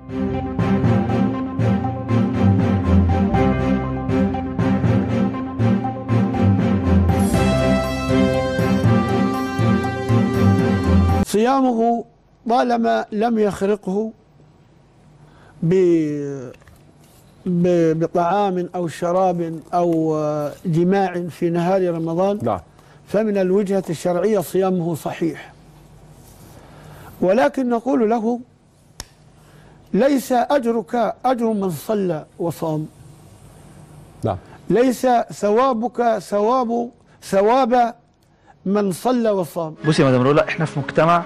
صيامه طالما لم يخرقه ب- ب- بطعام أو شراب أو آه، جماع في نهار رمضان نعم فمن الوجهة الشرعية صيامه صحيح ولكن نقول له ليس أجرك أجر من صلى وصام نعم ليس ثوابك ثواب ثواب من صلى وصام بصي يا مدام رولا احنا في مجتمع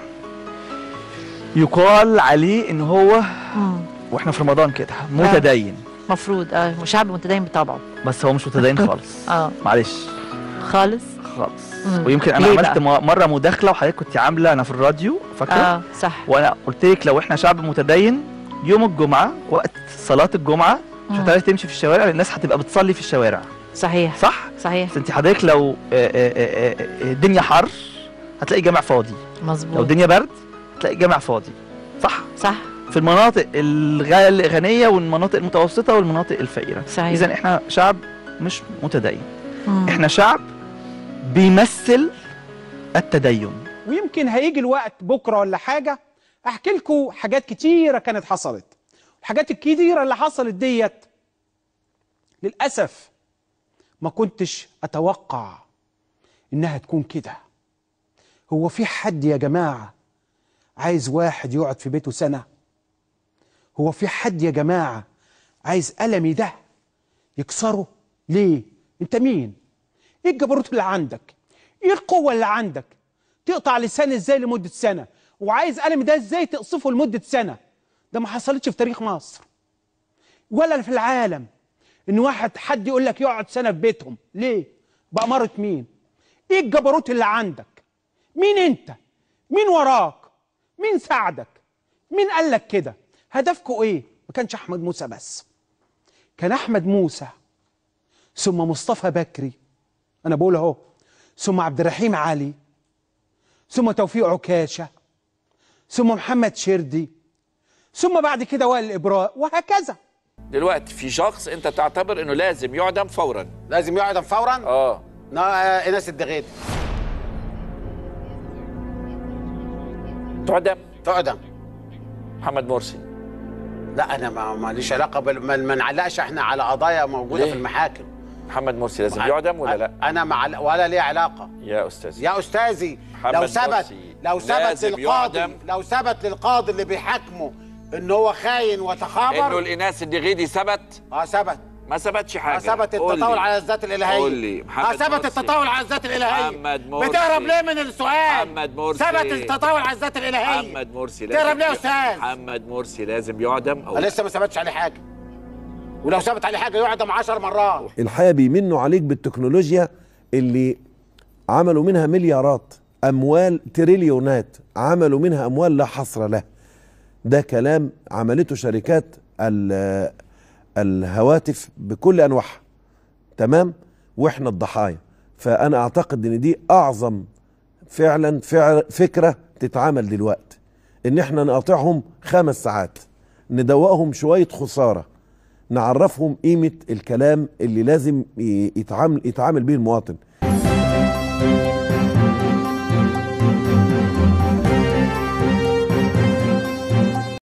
يقال عليه ان هو مم. واحنا في رمضان كده متدين مفروض اه شعب متدين بطبعه بس هو مش متدين خالص اه معلش خالص خالص مم. ويمكن انا ليه عملت بقى؟ م- مره مداخله وحضرتك كنت عامله انا في الراديو فاكره اه صح وانا قلت لك لو احنا شعب متدين يوم الجمعه وقت صلاه الجمعه مش مم. هتعرفي تمشي في الشوارع لأن الناس هتبقى بتصلي في الشوارع صحيح صح صحيح بس انت حضرتك لو آه، آه، آه، آه، الدنيا حر هتلاقي جامع فاضي لو مظبوط الدنيا برد هتلاقي جامع فاضي صح صح في المناطق الغ- الغنيه والمناطق المتوسطه والمناطق الفقيره صحيح اذا احنا شعب مش متدين مم. احنا شعب بيمثل التدين ويمكن هيجي الوقت بكره ولا حاجه احكي لكم حاجات كتيره كانت حصلت الحاجات الكتيره اللي حصلت ديت للاسف ما كنتش اتوقع انها تكون كده هو في حد يا جماعه عايز واحد يقعد في بيته سنه هو في حد يا جماعه عايز قلمي ده يكسره ليه انت مين ايه الجبروت اللي عندك ايه القوه اللي عندك تقطع لسان ازاي لمده سنه وعايز قلم ده ازاي تقصفه لمده سنه ده ما حصلتش في تاريخ مصر ولا في العالم ان واحد حد يقول لك يقعد سنه في بيتهم ليه بأمارة مين ايه الجبروت اللي عندك مين انت مين وراك مين ساعدك مين قال لك كده هدفكوا ايه ما كانش احمد موسى بس كان احمد موسى ثم مصطفى بكري انا بقول اهو ثم عبد الرحيم علي ثم توفيق عكاشه ثم محمد شردي ثم بعد كده وائل الابراء وهكذا دلوقتي في شخص انت تعتبر انه لازم يعدم فورا لازم يعدم فورا اه نا- ايناس الدغيدي تعدم تعدم محمد مرسي لا انا ما ماليش علاقه بال... ما ما نعلقش احنا على قضايا موجوده ليه؟ في المحاكم محمد مرسي لازم يعدم ولا لا انا مع ولا ليه علاقه يا استاذ يا استاذي محمد لو ثبت مرسي لو ثبت لازم للقاضي يعدم. لو ثبت للقاضي اللي بيحاكمه ان هو خاين انه وتخابر الاناث الدغيدي ثبت اه ثبت ما ثبتش اه حاجه ثبت قول التطاول لي. على الذات الالهيه قول لي اه محمد ثبت مرسي. التطاول على الذات الالهيه محمد مرسي. بتهرب ليه من السؤال محمد مرسي. ثبت التطاول على الذات الالهيه محمد مرسي تهرب ليه يا ي- استاذ محمد مرسي لازم يعدم او لسه ما ثبتش عليه حاجه ولو ثبت عليه حاجه يعدم 10 مرات الحقيقه بيمنوا عليك بالتكنولوجيا اللي عملوا منها مليارات اموال تريليونات عملوا منها اموال لا حصر له ده كلام عملته شركات ال- الهواتف بكل انواعها تمام واحنا الضحايا فانا اعتقد ان دي اعظم فعلا فعل فكره تتعمل دلوقتي ان احنا نقاطعهم خمس ساعات ندوقهم شويه خساره نعرفهم قيمه الكلام اللي لازم ي- يتعامل يتعامل بيه المواطن